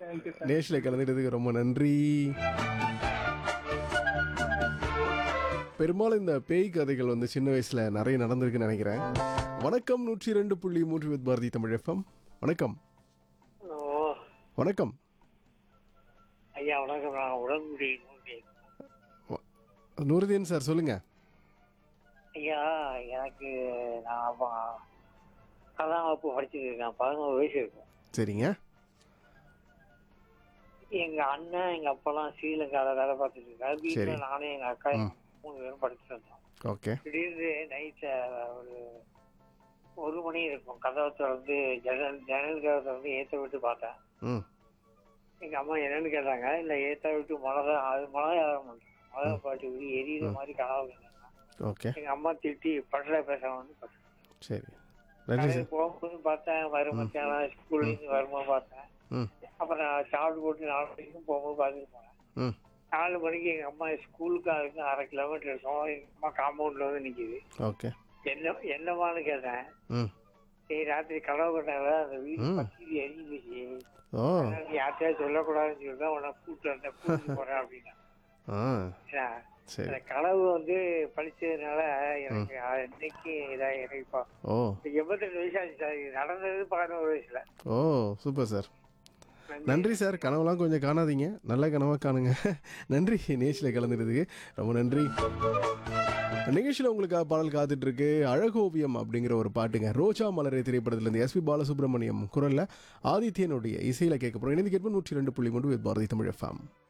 Thank you sir நேஷில் கலந்துட்டதுக்கு ரொம்ப நன்றி பெரும்பாலும் இந்த பேய் கதைகள் வந்து சின்ன வயசுல நிறைய நடந்திருக்குன்னு நினைக்கிறேன் வணக்கம் நூற்றி ரெண்டு புள்ளி மூன்று வித் பாரதி தமிழ் எஃப்எம் வணக்கம் ஹலோ வணக்கம் ஐயா வணக்கம் நான் உடம்புடி நூறுதீன் சார் சொல்லுங்க ஐயா எனக்கு நான் அப்போ பத்தாம் வகுப்பு படிச்சுட்டு இருக்கேன் பதினோரு வயசு இருக்கும் சரிங்க எங்க அண்ணன் எங்க அப்பாலாம் ஸ்ரீலங்கால வேலை பார்த்துட்டு இருக்காரு சரி. வீட்டுல நானும் எங்க அக்கா ம். மூணு பேரும் படிச்சுட்டு இருந்தோம் ஓகே திடீர்னு நைட்ல ஒரு ஒரு மணி இருக்கும் கதவை திறந்து ஜன்னல் ஜன்னல் கதவை திறந்து ஏத்த விட்டு பார்த்தேன் ம் எங்க அம்மா என்னன்னு கேட்டாங்க இல்ல ஏத்த விட்டு மழை தான் அது மழை ஆரம்பிச்சு மழை பாட்டு விட்டு எரியுற மாதிரி கனவு கண்டாங்க. ஓகே எங்க அம்மா திட்டி பட்டல பேச வந்து சரி நன்றி சார் கடைக்கு போகும்போது பார்த்தேன் வரும் மத்தியானம் ஸ்கூல்ல இருந்து வரும்போது பார்த்தேன் ம் அப்புறம் நான் சாப்பிட்டு போட்டு நாலு மணிக்கும் போகும்போது பார்த்துட்டு போனேன் ம் நாலு மணிக்கு எங்க அம்மா ஸ்கூலுக்கு அதுக்கு அரை கிலோமீட்டர் இருக்கும் எங்க அம்மா காம்பவுண்ட்ல வந்து நிக்குது ஓகே என்ன என்னமான்னு கேட்டேன் ம் சரி ராத்திரி கனவு கட்டால அந்த வீடு ம். பத்தி எரிஞ்சிச்சு ஓ அதனால நீ யார்கிட்டயும் சொல்லக்கூடாதுன்னு சொல்லிட்டு தான் உன்னை கூப்பிட்டு வந்தேன் கூப்பிட்டு போறேன் அப்படின்னா ஆ ஏன்னா, சரி அந்த கனவு வந்து படிச்சதுனால எனக்கு இன்னைக்கு இதாக எனக்கு இப்போ ஓ எண்பத்தெட்டு வயசு ஆச்சு சார் இது நடந்தது பதினோரு வயசுல ஓ சூப்பர் சார் நன்றி சார் கனவுலாம் கொஞ்சம் காணாதீங்க நல்ல கனவாக காணுங்க நன்றி நேஷில் கலந்துட்டதுக்கு ரொம்ப நன்றி நிகழ்ச்சியில் உங்களுக்காக பாடல் காத்துட்டு இருக்கு அழகோவியம் அப்படிங்கிற ஒரு பாட்டுங்க ரோஜா மலரே திரைப்படத்திலிருந்து எஸ்பி பாலசுப்ரமணியம் குரல்ல ஆதித்யனுடைய இசையில கேட்க போறோம் இணைந்து கேட்போம் நூற்றி ரெண்டு புள்ளி மூன்று வித் பாரதி தமிழ் எஃப்எம்